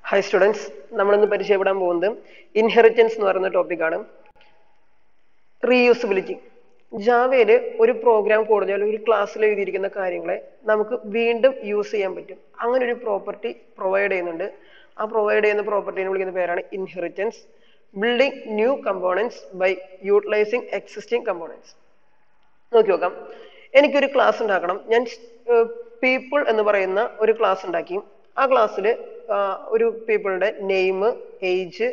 hi students നമ്മളിന്ന് പരിചയപ്പെടാൻ പോകുന്നത് ഇൻഹെറിറ്റൻസ് എന്ന് പറയുന്ന ടോപ്പിക്കാണ് റീയൂസബിലിറ്റി ജാവയിൽ ഒരു പ്രോഗ്രാം കൂടുതൽ ഒരു ക്ലാസ്സിൽ എഴുതിയിരിക്കുന്ന കാര്യങ്ങളെ നമുക്ക് വീണ്ടും യൂസ് ചെയ്യാൻ പറ്റും അങ്ങനെ ഒരു പ്രോപ്പർട്ടി പ്രൊവൈഡ് ചെയ്യുന്നുണ്ട് ആ പ്രൊവൈഡ് ചെയ്യുന്ന പ്രോപ്പർട്ടിനെ വിളിക്കുന്ന പേരാണ് inheritance building new components by utilizing existing components നോക്കി നോക്കാം എനിക്കൊരു ക്ലാസ് ഉണ്ടാക്കണം ഞാൻ പീപ്പിൾ എന്ന് പറയുന്ന ഒരു ക്ലാസ് ഉണ്ടാക്കി ആ ക്ലാസ്സിൽ ഒരു പീപ്പിളുടെ നെയിം ഏജ്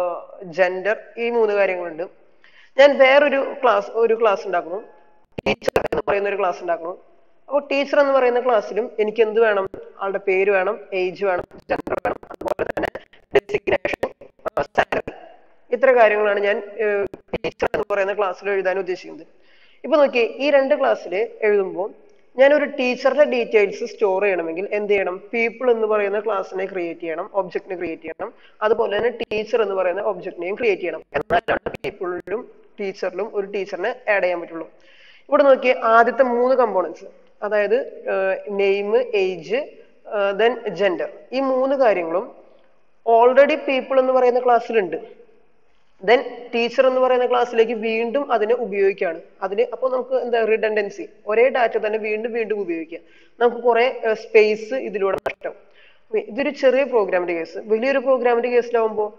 ജെൻഡർ ഈ മൂന്ന് കാര്യങ്ങളുണ്ട് ഞാൻ വേറൊരു ക്ലാസ് ഒരു ക്ലാസ് ഉണ്ടാക്കണം ടീച്ചർ എന്ന് പറയുന്ന ഒരു ക്ലാസ് ഉണ്ടാക്കണം അപ്പോൾ ടീച്ചർ എന്ന് പറയുന്ന ക്ലാസ്സിലും എനിക്ക് എന്ത് വേണം ആളുടെ പേര് വേണം ഏജ് വേണം ജെൻഡർ വേണം അതുപോലെ തന്നെ ഡെസിഗ്നേഷൻ സാലറി ഇത്ര കാര്യങ്ങളാണ് ഞാൻ ടീച്ചർ എന്ന് പറയുന്ന ക്ലാസ്സിൽ എഴുതാൻ ഉദ്ദേശിക്കുന്നത് ഇപ്പൊ നോക്കിയേ ഈ രണ്ട് ക്ലാസ്സിൽ എഴുതുമ്പോൾ ഞാൻ ഒരു ടീച്ചറുടെ ഡീറ്റെയിൽസ് സ്റ്റോർ ചെയ്യണമെങ്കിൽ എന്ത് ചെയ്യണം പീപ്പിൾ എന്ന് പറയുന്ന ക്ലാസ്സിനെ ക്രിയേറ്റ് ചെയ്യണം ഒബ്ജക്റ്റിനെ ക്രിയേറ്റ് ചെയ്യണം അതുപോലെ തന്നെ ടീച്ചർ എന്ന് പറയുന്ന ഒബ്ജക്റ്റിനെയും ക്രിയേറ്റ് ചെയ്യണം എന്നാലാണ് പീപ്പിളിലും ടീച്ചറിലും ഒരു ടീച്ചറിനെ ആഡ് ചെയ്യാൻ പറ്റുള്ളൂ ഇവിടെ നോക്കിയേ ആദ്യത്തെ മൂന്ന് കമ്പോണൻസ് അതായത് നെയിം ഏജ് ദെൻ ജെൻഡർ ഈ മൂന്ന് കാര്യങ്ങളും ഓൾറെഡി പീപ്പിൾ എന്ന് പറയുന്ന ക്ലാസ്സിലുണ്ട് ദെൻ ടീച്ചർ എന്ന് പറയുന്ന ക്ലാസ്സിലേക്ക് വീണ്ടും അതിനെ ഉപയോഗിക്കുകയാണ് അതിന് അപ്പോൾ നമുക്ക് എന്താ റിഡൻഡൻസി ഒരേ ഡാറ്റ തന്നെ വീണ്ടും വീണ്ടും ഉപയോഗിക്കാം നമുക്ക് കുറെ സ്പേസ് ഇതിലൂടെ നഷ്ടം ഇതൊരു ചെറിയ പ്രോഗ്രാമിന്റെ കേസ് വലിയൊരു പ്രോഗ്രാമിന്റെ കേസിലാവുമ്പോൾ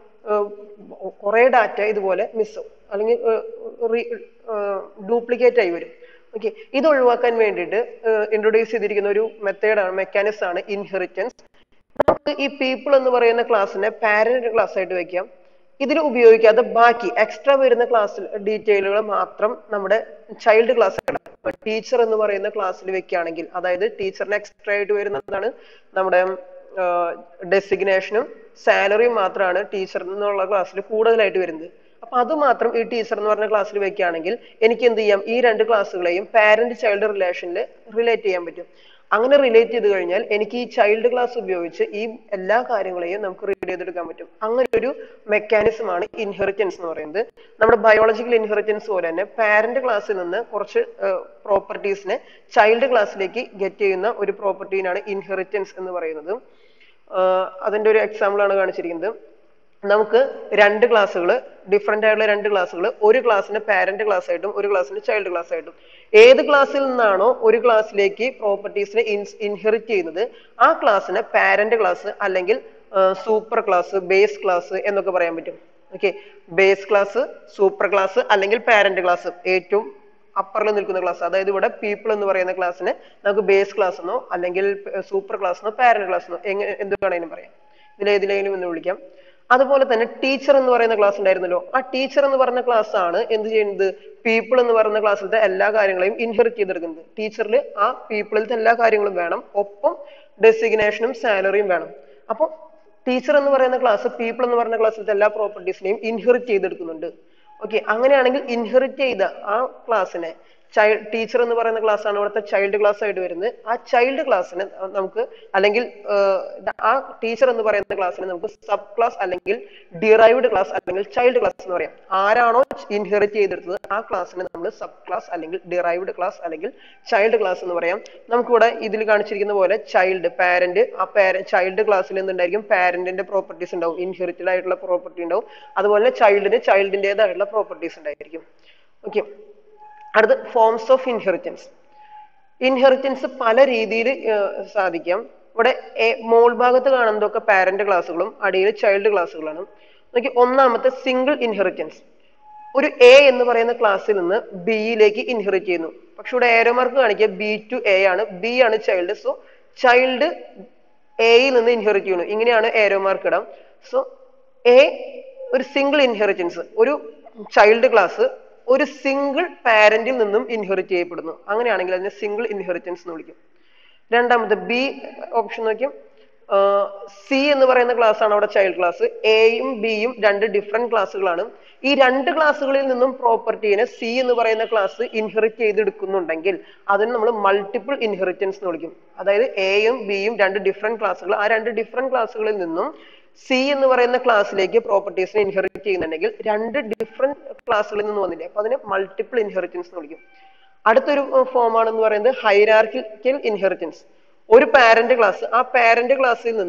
കുറെ ഡാറ്റ ഇതുപോലെ മിസ്സാവും അല്ലെങ്കിൽ ഡ്യൂപ്ലിക്കേറ്റ് ആയി വരും ഓക്കെ ഇത് ഒഴിവാക്കാൻ വേണ്ടിയിട്ട് ഇൻട്രൊഡ്യൂസ് ചെയ്തിരിക്കുന്ന ഒരു മെത്തേഡാണ് മെക്കാനിസം ആണ് ഇൻഹെറിറ്റൻസ് നമുക്ക് ഈ പീപ്പിൾ എന്ന് പറയുന്ന ക്ലാസ്സിനെ പാരന്റ് ക്ലാസ് ആയിട്ട് വെക്കാം ഇതിൽ ഉപയോഗിക്കാതെ ബാക്കി എക്സ്ട്രാ വരുന്ന ക്ലാസ്സിൽ ഡീറ്റെയിലുകൾ മാത്രം നമ്മുടെ ചൈൽഡ് ക്ലാസ് ടീച്ചർ എന്ന് പറയുന്ന ക്ലാസ്സിൽ വെക്കുകയാണെങ്കിൽ അതായത് ടീച്ചറിന് എക്സ്ട്രാ ആയിട്ട് വരുന്നതാണ് നമ്മുടെ ഡെസിഗ്നേഷനും സാലറിയും മാത്രമാണ് ടീച്ചർ എന്നുള്ള ക്ലാസ്സിൽ കൂടുതലായിട്ട് വരുന്നത് അപ്പൊ അത് മാത്രം ഈ ടീച്ചർ എന്ന് പറഞ്ഞ ക്ലാസ്സിൽ വെക്കുകയാണെങ്കിൽ എനിക്ക് എന്ത് ചെയ്യാം ഈ രണ്ട് ക്ലാസ്സുകളെയും പാരന്റ് ചൈൽഡ് റിലേഷനിൽ റിലേറ്റ് ചെയ്യാൻ പറ്റും അങ്ങനെ റിലേറ്റ് ചെയ്ത് കഴിഞ്ഞാൽ എനിക്ക് ഈ ചൈൽഡ് ക്ലാസ് ഉപയോഗിച്ച് ഈ എല്ലാ കാര്യങ്ങളെയും നമുക്ക് റീഡ് ചെയ്തെടുക്കാൻ പറ്റും അങ്ങനെ ഒരു മെക്കാനിസം ആണ് ഇൻഹെറിറ്റൻസ് എന്ന് പറയുന്നത് നമ്മുടെ ബയോളജിക്കൽ ഇൻഹെറിറ്റൻസ് പോലെ തന്നെ പാരന്റ് ക്ലാസ്സിൽ നിന്ന് കുറച്ച് പ്രോപ്പർട്ടീസിനെ ചൈൽഡ് ക്ലാസ്സിലേക്ക് ഗെറ്റ് ചെയ്യുന്ന ഒരു പ്രോപ്പർട്ടീനാണ് ഇൻഹെറിറ്റൻസ് എന്ന് പറയുന്നത് അതിന്റെ ഒരു എക്സാമ്പിൾ ആണ് കാണിച്ചിരിക്കുന്നത് നമുക്ക് രണ്ട് ക്ലാസ്സുകൾ ഡിഫറെന്റ് ആയിട്ടുള്ള രണ്ട് ക്ലാസ്സുകൾ ഒരു ക്ലാസ്സിന് പാരന്റ് ക്ലാസ് ആയിട്ടും ഒരു ക്ലാസ്സിന് ചൈൽഡ് ക്ലാസ് ആയിട്ടും ഏത് ക്ലാസ്സിൽ നിന്നാണോ ഒരു ക്ലാസ്സിലേക്ക് പ്രോപ്പർട്ടീസിനെ ഇൻഹെറിറ്റ് ചെയ്യുന്നത് ആ ക്ലാസ്സിന് പാരന്റ് ക്ലാസ് അല്ലെങ്കിൽ സൂപ്പർ ക്ലാസ് ബേസ് ക്ലാസ് എന്നൊക്കെ പറയാൻ പറ്റും okay base class super class അല്ലെങ്കിൽ പാരന്റ് ക്ലാസ് ഏറ്റവും അപ്പറിൽ നിൽക്കുന്ന ക്ലാസ് അതായത് ഇവിടെ പീപ്പിൾ എന്ന് പറയുന്ന ക്ലാസ്സിനെ നമുക്ക് ബേസ് ക്ലാസ് എന്നോ അല്ലെങ്കിൽ സൂപ്പർ ക്ലാസ് എന്നോ പാരന്റ് ക്ലാസ് എന്നോ എങ്ങനെ എന്ത് വേണമെങ്കിലും പറയാം ഇതിലേതിലേലും എന്ന് വിളിക്കാം അതുപോലെ തന്നെ ടീച്ചർ എന്ന് പറയുന്ന ക്ലാസ് ഉണ്ടായിരുന്നല്ലോ ആ ടീച്ചർ എന്ന് പറയുന്ന ക്ലാസ് ആണ് എന്ത് ചെയ്യുന്നത് പീപ്പിൾ എന്ന് പറയുന്ന ക്ലാസ്സിലത്തെ എല്ലാ കാര്യങ്ങളെയും ഇൻഹെറിറ്റ് ചെയ്തെടുക്കുന്നത് ടീച്ചറിൽ ആ പീപ്പിളിലത്തെ എല്ലാ കാര്യങ്ങളും വേണം ഒപ്പം ഡെസിഗ്നേഷനും സാലറിയും വേണം അപ്പോൾ ടീച്ചർ എന്ന് പറയുന്ന ക്ലാസ് പീപ്പിൾ എന്ന് പറയുന്ന ക്ലാസ്സിലത്തെ എല്ലാ പ്രോപ്പർട്ടീസിനെയും ഇൻഹെറിറ്റ് ചെയ്തെടുക്കുന്നുണ്ട് ഓക്കെ അങ്ങനെയാണെങ്കിൽ ഇൻഹെറിറ്റ് ചെയ്ത ആ ക്ലാസ്സിനെ ചൈൽഡ് ടീച്ചർ എന്ന് പറയുന്ന ക്ലാസ് ആണ് ഇവിടുത്തെ ചൈൽഡ് ക്ലാസ് ആയിട്ട് വരുന്നത് ആ ചൈൽഡ് ക്ലാസ്സിന് നമുക്ക് അല്ലെങ്കിൽ ആ ടീച്ചർ എന്ന് പറയുന്ന ക്ലാസ്സിന് നമുക്ക് സബ് ക്ലാസ് അല്ലെങ്കിൽ ഡിറൈവ്ഡ് ക്ലാസ് അല്ലെങ്കിൽ ചൈൽഡ് ക്ലാസ് എന്ന് പറയാം ആരാണോ ഇൻഹെറിറ്റ് ചെയ്തെടുത്തത് ആ ക്ലാസ്സിന് നമ്മൾ സബ് ക്ലാസ് അല്ലെങ്കിൽ ഡിറൈവ്ഡ് ക്ലാസ് അല്ലെങ്കിൽ ചൈൽഡ് ക്ലാസ് എന്ന് പറയാം നമുക്കിവിടെ ഇതിൽ കാണിച്ചിരിക്കുന്ന പോലെ ചൈൽഡ് പാരന്റ് ആ പാര ചൈൽഡ് ക്ലാസ്സിൽ എന്തുണ്ടായിരിക്കും പാരന്റിന്റെ പ്രോപ്പർട്ടീസ് ഉണ്ടാവും ഇൻഹെറിറ്റഡ് ആയിട്ടുള്ള പ്രോപ്പർട്ടി ഉണ്ടാവും അതുപോലെ ചൈൽഡിന് ചൈൽഡിന്റേതായിട്ടുള്ള പ്രോപ്പർട്ടീസ് ഉണ്ടായിരിക്കും ഓക്കെ അടുത്ത് ഫോംസ് ഓഫ് ഇൻഹെറിറ്റൻസ് ഇൻഹെറിറ്റൻസ് പല രീതിയിൽ സാധിക്കാം ഇവിടെ മോൾ ഭാഗത്ത് കാണുന്നതൊക്കെ പാരന്റ് ക്ലാസ്സുകളും അടിയിൽ ചൈൽഡ് ക്ലാസ്സുകളാണ് നോക്കി ഒന്നാമത്തെ സിംഗിൾ ഇൻഹെറിറ്റൻസ് ഒരു എ എന്ന് പറയുന്ന ക്ലാസ്സിൽ നിന്ന് ബിയിലേക്ക് ഇൻഹെറിറ്റ് ചെയ്യുന്നു പക്ഷെ ഇവിടെ ഏരോ മാർക്ക് കാണിക്കുക ബി ടു എ ആണ് ബി ആണ് ചൈൽഡ് സോ ചൈൽഡ് എയിൽ നിന്ന് ഇൻഹെറിറ്റ് ചെയ്യുന്നു ഇങ്ങനെയാണ് ഏരോ മാർക്ക് ഇടാം സോ എ ഒരു സിംഗിൾ ഇൻഹെറിറ്റൻസ് ഒരു ചൈൽഡ് ക്ലാസ് ഒരു സിംഗിൾ പാരന്റിൽ നിന്നും ഇൻഹെറിറ്റ് ചെയ്യപ്പെടുന്നു അങ്ങനെയാണെങ്കിൽ അതിനെ സിംഗിൾ ഇൻഹെറിറ്റൻസ് എന്ന് വിളിക്കും രണ്ടാമത്തെ ബി ഓപ്ഷൻ നോക്കിയും സി എന്ന് പറയുന്ന ക്ലാസ് ആണ് അവിടെ ചൈൽഡ് ക്ലാസ് എയും ബിയും രണ്ട് ഡിഫറെന്റ് ക്ലാസ്സുകളാണ് ഈ രണ്ട് ക്ലാസ്സുകളിൽ നിന്നും പ്രോപ്പർട്ടീനെ സി എന്ന് പറയുന്ന ക്ലാസ് ഇൻഹെറിറ്റ് ചെയ്തെടുക്കുന്നുണ്ടെങ്കിൽ അതിന് നമ്മൾ മൾട്ടിപ്പിൾ ഇൻഹെറിറ്റൻസ് എന്ന് വിളിക്കും അതായത് എയും ബിയും രണ്ട് ഡിഫറെന്റ് ക്ലാസ്സുകൾ ആ രണ്ട് ഡിഫറെന്റ് ക്ലാസ്സുകളിൽ നിന്നും സി എന്ന് പറയുന്ന ക്ലാസ്സിലേക്ക് പ്രോപ്പർട്ടീസിനെ ഇൻഹെറിറ്റ് ചെയ്യുന്നുണ്ടെങ്കിൽ രണ്ട് ഡിഫറെന്റ് ക്ലാസ്സുകളിൽ നിന്ന് വന്നില്ലേ അപ്പൊ അതിനെ മൾട്ടിപ്പിൾ ഇൻഹെറിറ്റൻസ് എന്ന് വിളിക്കും അടുത്തൊരു ഫോം ആണെന്ന് പറയുന്നത് ഹൈറാർക്കിക്കൽ ഇൻഹെറിറ്റൻസ് ഒരു പാരന്റ് ക്ലാസ് ആ പാരന്റ് ക്ലാസ്സിൽ നിന്ന്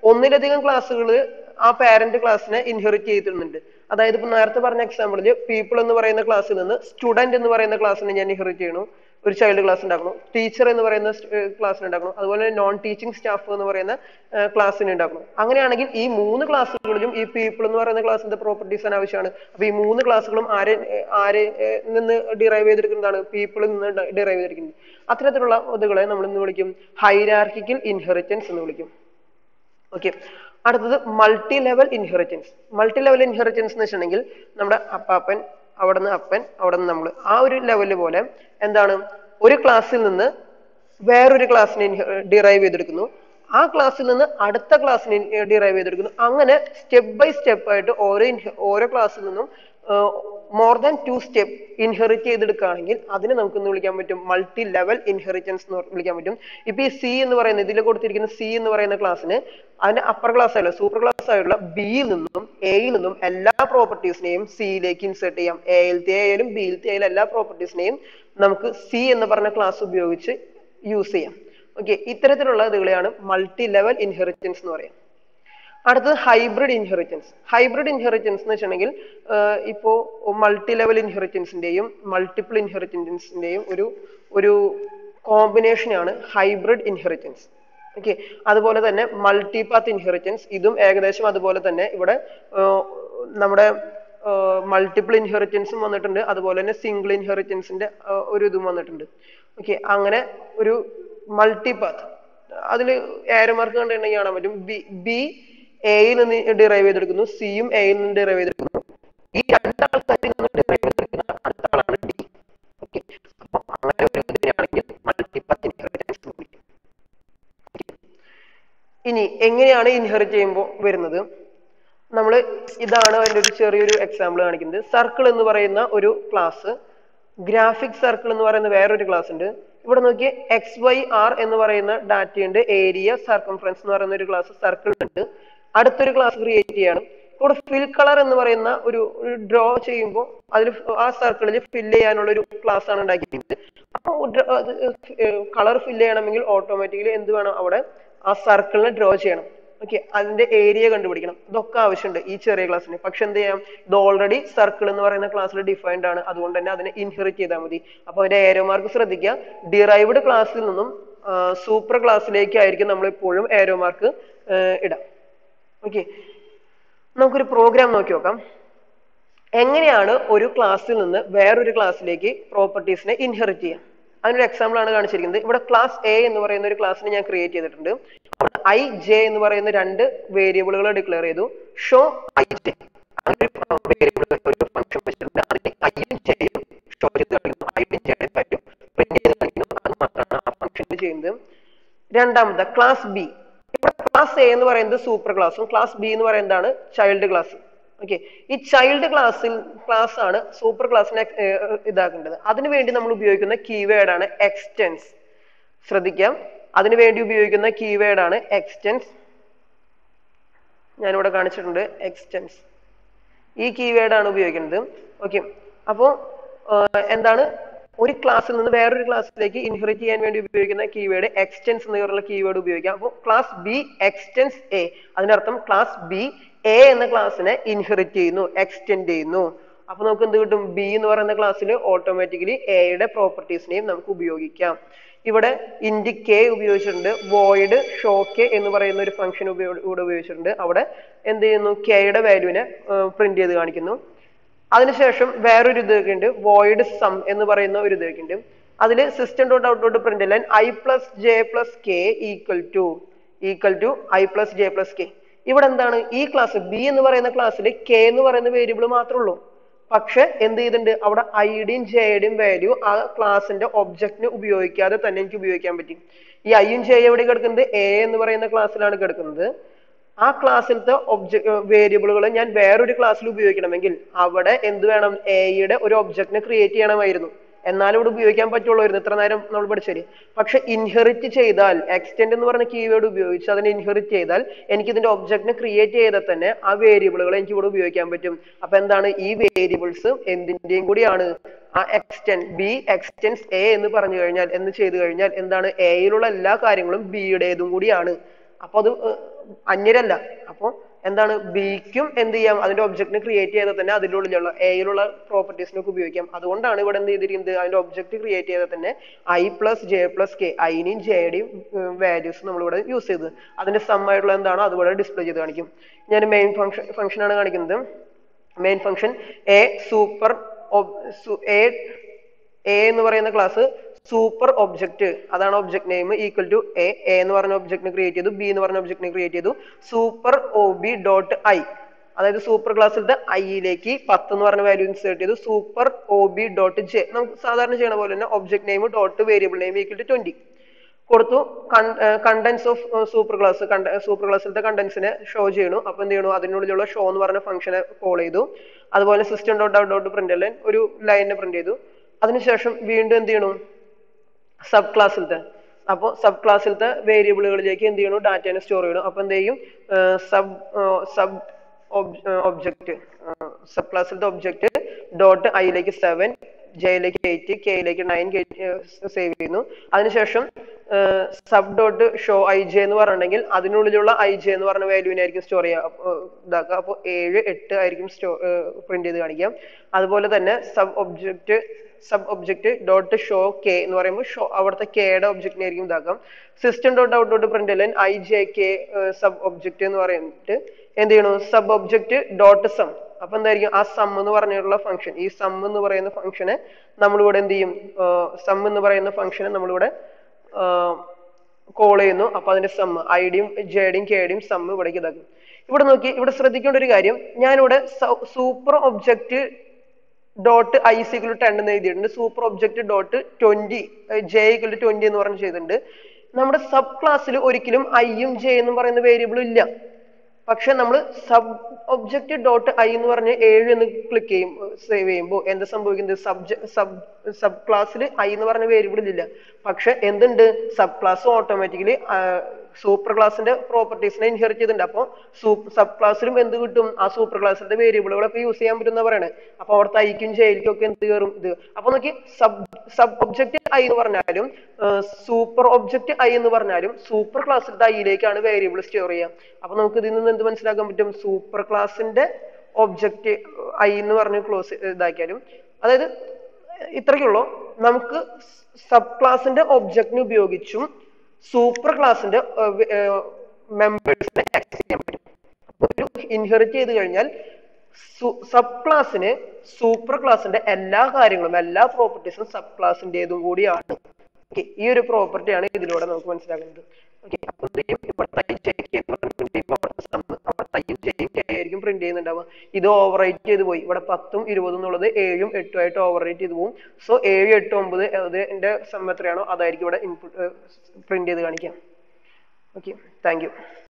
ഒന്നിലധികം ക്ലാസ്സുകൾ ആ പാരന്റ് ക്ലാസ്സിനെ ഇൻഹെറിറ്റ് ചെയ്തിരുന്നുണ്ട് അതായത് ഇപ്പൊ നേരത്തെ പറഞ്ഞ എക്സാമ്പിളിൽ പീപ്പിൾ എന്ന് പറയുന്ന ക്ലാസ്സിൽ നിന്ന് സ്റ്റുഡന്റ് എന്ന് പറയുന്ന ക്ലാസ്സിനെ ഞാൻ ഇൻഹെറിറ്റ് ചെയ്യണു ഒരു ചൈൽഡ് ക്ലാസ് ഉണ്ടാക്കണം ടീച്ചർ എന്ന് പറയുന്ന ക്ലാസ്സിന് ഉണ്ടാക്കണം അതുപോലെ നോൺ ടീച്ചിങ് സ്റ്റാഫ് എന്ന് പറയുന്ന ക്ലാസ്സിന് ഉണ്ടാക്കണം അങ്ങനെയാണെങ്കിൽ ഈ മൂന്ന് ക്ലാസ്സുകളിലും ഈ പീപ്പിൾ എന്ന് പറയുന്ന ക്ലാസ്സിന്റെ പ്രോപ്പർട്ടീസ് ആവശ്യമാണ് അപ്പൊ ഈ മൂന്ന് ക്ലാസ്സുകളും ആരെ ഏർ ആരെ ഏർ നിന്ന് ഡിറൈവ് ചെയ്തെടുക്കുന്നതാണ് പീപ്പിളിൽ നിന്ന് ഡിറൈവ് ചെയ്തിരിക്കുന്നത് അത്തരത്തിലുള്ള ഇതുകളെ നമ്മൾ ഇന്ന് വിളിക്കും ഹൈരാർക്കിക്കൽ ഇൻഹെറിറ്റൻസ് എന്ന് വിളിക്കും ഓക്കെ അടുത്തത് multi level inheritance multi level inheritance എന്ന് വെച്ചിട്ടുണ്ടെങ്കിൽ നമ്മുടെ അപ്പാപ്പൻ അവിടെ നിന്ന് അപ്പൻ അവിടെ നിന്ന് നമ്മൾ ആ ഒരു ലെവല് പോലെ എന്താണ് ഒരു ക്ലാസ്സിൽ നിന്ന് വേറൊരു ക്ലാസ്സിനെ ഡിറൈവ് ചെയ്തെടുക്കുന്നു ആ ക്ലാസ്സിൽ നിന്ന് അടുത്ത ക്ലാസ്സിനെ ഡിറൈവ് ചെയ്തെടുക്കുന്നു അങ്ങനെ സ്റ്റെപ്പ് ബൈ സ്റ്റെപ്പ് ആയിട്ട് ഓരോ inhe- ഓരോ ക്ലാസ്സിൽ നിന്നും more than two step inherit ചെയ്തെടുക്കുകയാണെങ്കിൽ അതിനെ നമുക്ക് ഇന്ന് വിളിക്കാൻ പറ്റും മൾട്ടി ലെവൽ ഇൻഹെറിറ്റൻസ് എന്ന് വിളിക്കാൻ പറ്റും ഇപ്പൊ ഈ സി എന്ന് പറയുന്ന ഇതിൽ കൊടുത്തിരിക്കുന്ന സി എന്ന് പറയുന്ന ക്ലാസ്സിന് അതിന്റെ അപ്പർ ക്ലാസ് ആയിട്ടുള്ള സൂപ്പർ ക്ലാസ് ആയിട്ടുള്ള ബിയിൽ നിന്നും എയിൽ നിന്നും എല്ലാ പ്രോപ്പർട്ടീസിനെയും സിയിലേക്ക് ഇൻസേർട്ട് ചെയ്യാം എയിലത്തെ ആയാലും ബിയിലത്തെ ആയാലും എല്ലാ പ്രോപ്പർട്ടീസിനെയും നമുക്ക് സി എന്ന് പറഞ്ഞ ക്ലാസ് ഉപയോഗിച്ച് യൂസ് ചെയ്യാം ഓക്കെ ഇത്തരത്തിലുള്ള ഇതുകളെയാണ് മൾട്ടി ലെവൽ ഇൻഹെറിറ്റൻസ് എന്ന് പറയാം അടുത്തത് ഹൈബ്രിഡ് ഇൻഹെറിറ്റൻസ് ഹൈബ്രിഡ് ഇൻഹെറിറ്റൻസ് എന്ന് വെച്ചിട്ടുണ്ടെങ്കിൽ ആഹ് ഇപ്പോ മൾട്ടി ലെവൽ ഇൻഹെറിറ്റൻസിന്റെയും മൾട്ടിപ്പിൾ ഇൻഹെറിറ്റൻസിന്റെയും ഒരു ഒരു കോമ്പിനേഷനാണ് ഹൈബ്രിഡ് ഇൻഹെറിറ്റൻസ് ഓക്കെ അതുപോലെ തന്നെ മൾട്ടിപാത്ത് ഇൻഹെറിറ്റൻസ് ഇതും ഏകദേശം അതുപോലെ തന്നെ ഇവിടെ ആഹ് നമ്മുടെ മൾട്ടിപ്പിൾ ഇൻഹെറിറ്റൻസും വന്നിട്ടുണ്ട് അതുപോലെ തന്നെ സിംഗിൾ ഇൻഹെറിറ്റൻസിന്റെ ഒരു ഇതും വന്നിട്ടുണ്ട് ഓക്കെ അങ്ങനെ ഒരു മൾട്ടിപാത്ത് അതിൽ ഏരമാർക്ക് കണ്ടിട്ടുണ്ടെങ്കിൽ കാണാൻ പറ്റും ബി ബി എയിൽ നിന്ന് ഡിറൈവ് ചെയ്തെടുക്കുന്നു സിയും എയിൽ നിന്ന് ഡിറൈവ് ചെയ്തെടുക്കുന്നു ഈ രണ്ടാൾക്കാരിൽ നിന്ന് ഡിറൈവ് ചെയ്തെടുക്കുന്ന അടുത്ത ആളാണ് ഡി ഓക്കെ അപ്പൊ അങ്ങനെ ഒരു ഇതിനെയാണെങ്കിൽ മൾട്ടിപാത്ത് ഇൻഹെറിറ്റൻസ് എന്ന് വിളിക്കും ഇനി എങ്ങനെയാണ് ഇൻഹെറിറ്റ് ചെയ്യുമ്പോൾ വരുന്നത് നമ്മൾ ഇതാണ് അതിന്റെ ഒരു ചെറിയൊരു എക്സാമ്പിൾ കാണിക്കുന്നത് സർക്കിൾ എന്ന് പറയുന്ന ഒരു ക്ലാസ് ഗ്രാഫിക് സർക്കിൾ എന്ന് പറയുന്ന വേറൊരു ക്ലാസ് ഉണ്ട് ഇവിടെ നോക്കി എക്സ് വൈ ആർ എന്ന് പറയുന്ന ഡാറ്റയുണ്ട് ഏരിയ സർക്കംഫറൻസ് എന്ന് പറയുന്ന ഒരു ക്ലാസ് സർക്കിൾ ഉണ്ട് അടുത്തൊരു ക്ലാസ് ക്രിയേറ്റ് ചെയ്യണം ഇവിടെ ഫിൽ കളർ എന്ന് പറയുന്ന ഒരു ഡ്രോ ചെയ്യുമ്പോൾ അതിൽ ആ സർക്കിളിൽ ഫില്ല് ചെയ്യാനുള്ള ഒരു ക്ലാസ് ആണ് ഉണ്ടാക്കിയിരിക്കുന്നത് അപ്പോൾ കളർ ഫില്ല് ചെയ്യണമെങ്കിൽ ഓട്ടോമാറ്റിക്കലി എന്ത് വേണം അവിടെ ആ സർക്കിളിനെ ഡ്രോ ചെയ്യണം ഓക്കെ അതിന്റെ ഏരിയ കണ്ടുപിടിക്കണം ഇതൊക്കെ ആവശ്യമുണ്ട് ഈ ചെറിയ ക്ലാസ്സിന് പക്ഷെ എന്ത് ചെയ്യാം ഇത് ഓൾറെഡി സർക്കിൾ എന്ന് പറയുന്ന ക്ലാസ്സിൽ ഡിഫൈൻഡ് ആണ് അതുകൊണ്ട് തന്നെ അതിനെ ഇൻഹെറിറ്റ് ചെയ്താൽ മതി അപ്പൊ അതിന്റെ ഏരോ മാർക്ക് ശ്രദ്ധിക്കുക ഡിറൈവ്ഡ് ക്ലാസ്സിൽ നിന്നും സൂപ്പർ ക്ലാസ്സിലേക്കായിരിക്കും നമ്മൾ എപ്പോഴും ഏരോ മാർക്ക് ഇടാം ഓക്കെ നമുക്കൊരു പ്രോഗ്രാം നോക്കി നോക്കാം എങ്ങനെയാണ് ഒരു ക്ലാസ്സിൽ നിന്ന് വേറൊരു ക്ലാസ്സിലേക്ക് പ്രോപ്പർട്ടീസിനെ ഇൻഹെറിറ്റ് ചെയ്യാം അതിനൊരു എക്സാമ്പിൾ ആണ് കാണിച്ചിരിക്കുന്നത് ഇവിടെ ക്ലാസ് എ എന്ന് പറയുന്ന ഒരു ക്ലാസ്സിനെ ഞാൻ ക്രിയേറ്റ് ചെയ്തിട്ടുണ്ട് അവിടെ ഐ ജെ എന്ന് പറയുന്ന രണ്ട് വേരിയബിളുകൾ ഡിക്ലെയർ ചെയ്തു ഷോ ഐ ജെ അങ്ങനെ ഒരു വേരിയബിൾ ഒരു ഫംഗ്ഷൻ വെച്ചിട്ടുണ്ട് അതിന് ഐയും ജെയും ഷോ ചെയ്ത് കളിക്കുന്നു ഐയും ജെയും പറ്റും പ്രിന്റ് ചെയ്ത് കളിക്കുന്നു അത് മാത്രമാണ് ആ ഫംഗ്ഷൻ ചെയ്യുന്നത് രണ്ടാമത്തെ ക്ലാസ് ബി ഇവിടെ ക്ലാസ് എ എന്ന് പറയുന്നത് സൂപ്പർ ക്ലാസ്സും ക്ലാസ് ബി എന്ന് പറയുന്നതാണ് ചൈൽഡ് ക്ലാസ് ഓക്കെ ഈ ചൈൽഡ് ക്ലാസ്സിൽ ക്ലാസ് ആണ് സൂപ്പർ ക്ലാസ്സിനെ ഇതാക്കേണ്ടത് അതിനു വേണ്ടി നമ്മൾ ഉപയോഗിക്കുന്ന കീവേഡ് ആണ് എക്സ്റ്റെൻസ് ശ്രദ്ധിക്കാം അതിനു വേണ്ടി ഉപയോഗിക്കുന്ന കീവേഡ് ആണ് എക്സ്റ്റെൻസ് ഞാനിവിടെ കാണിച്ചിട്ടുണ്ട് എക്സ്റ്റെൻസ് ഈ കീവേഡ് ആണ് ഉപയോഗിക്കുന്നത് ഓക്കെ അപ്പോൾ എന്താണ് ഒരു ക്ലാസ്സിൽ നിന്ന് വേറൊരു ക്ലാസ്സിലേക്ക് ഇൻഹെറിറ്റ് ചെയ്യാൻ വേണ്ടി ഉപയോഗിക്കുന്ന കീവേഡ് എക്സ്റ്റെൻസ് എന്നുള്ള കീവേഡ് ഉപയോഗിക്കാം അപ്പോൾ ക്ലാസ് ബി എക്സ്റ്റെൻസ് എ അതിനർത്ഥം ക്ലാസ് ബി എ എന്ന ക്ലാസ്സിനെ ഇൻഹെറിറ്റ് ചെയ്യുന്നു എക്സ്റ്റെൻഡ് ചെയ്യുന്നു അപ്പൊ നമുക്ക് എന്ത് കിട്ടും ബി എന്ന് പറയുന്ന ക്ലാസ്സിൽ ഓട്ടോമാറ്റിക്കലി എയുടെ പ്രോപ്പർട്ടീസിനെയും നമുക്ക് ഉപയോഗിക്കാം ഇവിടെ ഇൻഡി കെ ഉപയോഗിച്ചിട്ടുണ്ട് വോയിഡ് ഷോ കെ എന്ന് പറയുന്ന ഒരു ഫംഗ്ഷൻ ഇവിടെ ഉപയോഗിച്ചിട്ടുണ്ട് അവിടെ എന്ത് ചെയ്യുന്നു കെയുടെ വാല്യൂവിനെ പ്രിന്റ് ചെയ്ത് കാണിക്കുന്നു അതിനുശേഷം വേറൊരു ഇതൊക്കെ ഉണ്ട് വോയിഡ് സം എന്ന് പറയുന്ന ഒരു ഇതൊക്കെ ഉണ്ട് അതിൽ system dot out dot print line I plus J plus K equal to equal to I plus J plus K ഇവിടെ എന്താണ് ഈ ക്ലാസ് ബി എന്ന് പറയുന്ന ക്ലാസ്സിൽ കെ എന്ന് പറയുന്ന വേരിയബിൾ മാത്രമേ ഉള്ളൂ പക്ഷെ എന്ത് ചെയ്തിട്ടുണ്ട് അവിടെ ഐഡിയും ജെയുടെയും വാല്യൂ ആ ക്ലാസിന്റെ ഒബ്ജക്റ്റിന് ഉപയോഗിക്കാതെ തന്നെ എനിക്ക് ഉപയോഗിക്കാൻ പറ്റി ഈ ഐയും ജെ എവിടെ കിടക്കുന്നത് എ എന്ന് പറയുന്ന ക്ലാസ്സിലാണ് കിടക്കുന്നത് ആ ക്ലാസ്സിലത്തെ ഒബ്ജക്ട് വേരിയബിളുകൾ ഞാൻ വേറൊരു ക്ലാസ്സിൽ ഉപയോഗിക്കണമെങ്കിൽ അവിടെ എന്ത് വേണം എയുടെ ഒരു ഒബ്ജക്റ്റിനെ ക്രിയേറ്റ് ചെയ്യണമായിരുന്നു എന്നാലും ഇവിടെ ഉപയോഗിക്കാൻ പറ്റുള്ളായിരുന്നു ഇത്ര നേരം നമ്മൾ പഠിച്ചത് പക്ഷെ ഇൻഹെറിറ്റ് ചെയ്താൽ എക്സ്റ്റെൻഡ് എന്ന് പറഞ്ഞ കീവേഡ് ഉപയോഗിച്ച് അതിനെ ഇൻഹെറിറ്റ് ചെയ്താൽ എനിക്ക് ഇതിന്റെ ഒബ്ജക്റ്റിനെ ക്രിയേറ്റ് ചെയ്താൽ തന്നെ ആ വേരിയബിളുകൾ എനിക്ക് ഇവിടെ ഉപയോഗിക്കാൻ പറ്റും അപ്പൊ എന്താണ് ഈ വേരിയബിൾസ് എന്തിന്റെയും കൂടിയാണ് ആ എക്സ്റ്റെൻഡ് ബി എക്സ്റ്റെൻസ് എ എന്ന് പറഞ്ഞു കഴിഞ്ഞാൽ എന്ന് ചെയ്തു കഴിഞ്ഞാൽ എന്താണ് എയിലുള്ള എല്ലാ കാര്യങ്ങളും ബിയുടേതും കൂടിയാണ് അപ്പൊ അത് അന്യരല്ല അപ്പോൾ എന്താണ് ബിക്കും എന്ത് ചെയ്യാം അതിന്റെ ഒബ്ജക്റ്റിനെ ക്രിയേറ്റ് ചെയ്താൽ തന്നെ അതിൻ്റെ ഉള്ളിലുള്ള എയിലുള്ള പ്രോപ്പർട്ടീസിനൊക്കെ ഉപയോഗിക്കാം അതുകൊണ്ടാണ് ഇവിടെ എന്ത് ചെയ്തിരിക്കുന്നത് അതിന്റെ ഒബ്ജക്റ്റ് ക്രിയേറ്റ് ചെയ്താൽ തന്നെ I plus J plus K ഐനെയും ജെയുടെയും വാല്യൂസ് നമ്മളിവിടെ യൂസ് ചെയ്തത് അതിന്റെ സം ആയിട്ടുള്ള എന്താണോ അതുപോലെ ഡിസ്പ്ലേ ചെയ്ത് കാണിക്കും ഞാൻ മെയിൻ ഫംഗ്ഷൻ ഫംഗ്ഷൻ ആണ് കാണിക്കുന്നത് main function A super A A എന്ന് പറയുന്ന ക്ലാസ് സൂപ്പർ ഒബ്ജക്റ്റ് അതാണ് object name equal to A A എന്ന് പറഞ്ഞ ഒബ്ജക്റ്റിനെ ക്രിയേറ്റ് ചെയ്തു ബി എന്ന് പറഞ്ഞ ഒബ്ജക്റ്റിനെ ക്രിയേറ്റ് ചെയ്തു super O B dot I അതായത് സൂപ്പർ ക്ലാസ്സിലത്തെ ഐയിലേക്ക് പത്ത് എന്ന് പറഞ്ഞ വാല്യൂ ഇൻസേർട്ട് ചെയ്തു super O B dot J നമുക്ക് സാധാരണ ചെയ്യണ പോലെ തന്നെ object name dot variable name equal to twenty കൊടുത്തു contents of super class super ക്ലാസ്സിലത്തെ കണ്ടൻസിനെ ഷോ ചെയ്യണു അപ്പൊ എന്ത് ചെയ്യണു അതിനുള്ളിലുള്ള ഷോ എന്ന് പറഞ്ഞ ഫംഗ്ഷനെ കോൾ ചെയ്തു അതുപോലെ system dot out dot print line ഒരു ലൈനിനെ പ്രിന്റ് ചെയ്തു അതിനുശേഷം വീണ്ടും എന്ത് ചെയ്യണു സബ് ക്ലാസ്സിലത്തെ അപ്പോൾ സബ് ക്ലാസ്സിലത്തെ വേരിയബിളുകളിലേക്ക് എന്ത് ചെയ്യണു ഡാറ്റേനെ സ്റ്റോർ ചെയ്യണം അപ്പൊ എന്ത് ചെയ്യും സബ് സബ് ഒബ്ജക്റ്റ് സബ് ക്ലാസ്സിലത്തെ ഒബ്ജക്റ്റ് ഡോട്ട് ഐയിലേക്ക് സെവൻ ജെയിലേക്ക് എയ്റ്റ് കെയിലേക്ക് നയൻ സേവ് ചെയ്യുന്നു അതിനുശേഷം sub dot show I J എന്ന് പറഞ്ഞിട്ടുണ്ടെങ്കിൽ അതിനുള്ളിലുള്ള ഐ ജെ എന്ന് പറഞ്ഞ വാല്യൂവിനെ ആയിരിക്കും സ്റ്റോർ ചെയ്യുക ഇതാക്കുക അപ്പോൾ ഏഴ് എട്ട് ആയിരിക്കും സ്റ്റോ പ്രിന്റ് ചെയ്ത് കാണിക്കാം അതുപോലെ തന്നെ sub object sub object dot show K എന്ന് പറയുമ്പോൾ ഷോ അവിടുത്തെ കെയുടെ ഒബ്ജക്റ്റിനെ ആയിരിക്കും ഇതാക്കാം system dot out dot print line I J K sub object എന്ന് പറയുന്നിട്ട് എന്ത് ചെയ്യണു സബ് ഒബ്ജക്റ്റ് ഡോട്ട് സം അപ്പൊ എന്തായിരിക്കും ആ സം എന്ന് പറഞ്ഞിട്ടുള്ള ഫംഗ്ഷൻ ഈ സം എന്ന് പറയുന്ന ഫംഗ്ഷനെ നമ്മളിവിടെ എന്ത് ചെയ്യും സം എന്ന് പറയുന്ന ഫംഗ്ഷനെ നമ്മളിവിടെ കോൾ ചെയ്യുന്നു അപ്പൊ അതിന്റെ സം ഐഡിയും ജെയുടെയും കെയുടെയും സം ഇവിടേക്ക് ഇതാക്കും ഇവിടെ നോക്കി ഇവിടെ ശ്രദ്ധിക്കേണ്ട ഒരു കാര്യം ഞാനിവിടെ super object dot I equal ten എന്ന് എഴുതിയിട്ടുണ്ട് super object dot twenty J equal twenty എന്ന് പറഞ്ഞ് ചെയ്തിട്ടുണ്ട് നമ്മുടെ സബ് ക്ലാസ്സിൽ ഒരിക്കലും ഐയും ജെ എന്ന് പറയുന്ന വേരിയബിൾ ഇല്ല പക്ഷെ നമ്മൾ സബ് ഒബ്ജക്റ്റ് ഡോട്ട് ഐ എന്ന് പറഞ്ഞ് ഏഴ് എന്ന് ക്ലിക്ക് ചെയ്യും സേവ് ചെയ്യുമ്പോൾ എന്താ സംഭവിക്കുന്നത് സബ്ജ സബ് സബ് ക്ലാസ്സിൽ ഐ എന്ന് പറഞ്ഞ വേരിയബിൾ ഇല്ല പക്ഷെ എന്തുണ്ട് സബ് ക്ലാസ് ഓട്ടോമാറ്റിക്കലി സൂപ്പർ ക്ലാസിന്റെ പ്രോപ്പർട്ടീസിനെ ഇൻഹെറിറ്റ് ചെയ്തിട്ടുണ്ട് അപ്പോൾ സബ് ക്ലാസ്സിലും എന്ത് കിട്ടും ആ സൂപ്പർ ക്ലാസ്സിന്റെ വേരിയബിളുകളൊക്കെ യൂസ് ചെയ്യാൻ പറ്റുന്ന പറയണേ അപ്പൊ അവിടുത്തെ ഐക്കും ജയിലിക്കും ഒക്കെ എന്ത് കയറും ഇത് അപ്പൊ നോക്കി സബ് സബ് ഒബ്ജക്റ്റ് ഐ എന്ന് പറഞ്ഞാലും സൂപ്പർ ഒബ്ജക്റ്റ് ഐ എന്ന് പറഞ്ഞാലും സൂപ്പർ ക്ലാസ്സിന്റെ ഐയിലേക്കാണ് വേരിയബിൾ സ്റ്റോർ ചെയ്യുക അപ്പൊ നമുക്ക് ഇതിൽ നിന്ന് എന്ത് മനസ്സിലാക്കാൻ പറ്റും സൂപ്പർ ക്ലാസ്സിന്റെ ഒബ്ജക്റ്റ് ഐ എന്ന് പറഞ്ഞ് ക്ലോസ് ഇതാക്കിയാലും അതായത് ഇത്രയ്ക്കുള്ളൂ നമുക്ക് സബ് ക്ലാസ്സിന്റെ ഒബ്ജക്റ്റിനെ ഉപയോഗിച്ചും സൂപ്പർ ക്ലാസ്സിന്റെ മെമ്പേഴ്സിനെ ആക്സസ് ചെയ്യാൻ പറ്റും അപ്പൊ ഒരു ഇൻഹെറിറ്റ് ചെയ്ത് കഴിഞ്ഞാൽ സബ് ക്ലാസ്സിന് സൂപ്പർ ക്ലാസ്സിന്റെ എല്ലാ കാര്യങ്ങളും എല്ലാ പ്രോപ്പർട്ടീസും സബ് ക്ലാസ്സിന്റേതും കൂടിയാണ് ഓക്കെ ഈ ഒരു പ്രോപ്പർട്ടിയാണ് ഇതിലൂടെ നമുക്ക് മനസ്സിലാക്കുന്നത് ഓക്കെ അപ്പൊ ആയിരിക്കും പ്രിന്റ് ചെയ്യുന്നുണ്ടാവുക ഇത് ഓവർ റൈറ്റ് ചെയ്ത് പോയി ഇവിടെ പത്തും ഇരുപതും എന്നുള്ളത് ഏഴും എട്ടും ആയിട്ട് ഓവർ റൈറ്റ് ചെയ്ത് പോകും സോ ഏഴ് എട്ട് ഒമ്പത് അതിന്റെ സം എത്രയാണോ അതായിരിക്കും ഇവിടെ ഇൻപുട്ട് പ്രിന്റ് ചെയ്ത് കാണിക്കാം ഓക്കെ താങ്ക് യു